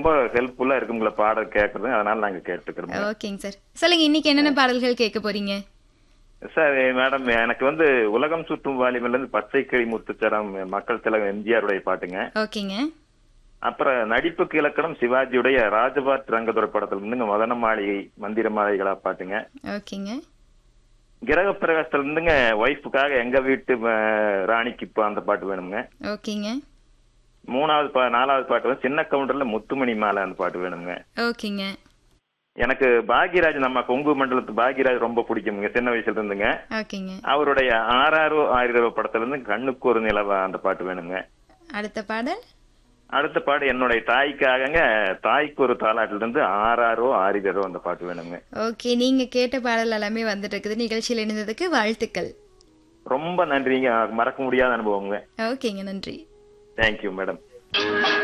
ரொம்ப ஹெல்ப்ஃபுல்லா இருக்குங்களா பாடல் கேட்கறது அதனால நாங்க கேட்டுக்கிறோம் ஓகேங்க சார் சொல்லுங்க இன்னைக்கு என்னென்ன பாடல்கள் கேட்க போறீங்க சார் மேடம் எனக்கு வந்து உலகம் சுற்றும் வாலிபன்ல இருந்து பச்சை கிளி முத்துச்சரம் மக்கள் திலகம் எம்ஜிஆர் உடைய பாட்டுங்க ஓகேங்க அப்புறம் நடிப்புக்கு இலக்கணம் சிவாஜியுடைய ராஜபாட் ரங்கதுரை படத்துல இருந்துங்க மதன மாளிகை மந்திர மாளிகளா பாட்டுங்க ஓகேங்க கிரக பிரவேசத்துல இருந்துங்க ஒய்ஃபுக்காக எங்க வீட்டு அஹ், ராணிக்கு இப்போ அந்த பாட்டு வேணுங்க ஓகேங்க மூணாவது பா நாலாவது பாட்டு வந்து சின்ன கவுண்டர்ல முத்துமணி மாலை அந்த பாட்டு வேணுங்க ஓகேங்க எனக்கு பாக்யராஜ் நம்ம கொங்கு மண்டலத்து பாக்யராஜ் ரொம்ப பிடிக்குங்க சின்ன வயசுல இருந்துங்க ஓகேங்க அவருடைய ஆறாரோ ஆயிரோ படத்துல இருந்து கண்ணுக்கு ஒரு நிலவா அந்த பாட்டு வேணுங்க அடுத்த பாடல் அடுத்த பாடு என்னுடைய தாய்க்காகங்க தாய்க்கு ஒரு தாலாட்டுல இருந்து ஆறாரோ ஆரிரோ அந்த பாட்டு வேணுங்க ஓகே நீங்க கேட்ட பாடல் எல்லாமே வந்துட்டு இருக்குது நிகழ்ச்சியில் இணைந்ததுக்கு வாழ்த்துக்கள் ரொம்ப நன்றிங்க மறக்க முடியாத அனுபவங்க ஓகேங்க நன்றி தேங்க்யூ மேடம்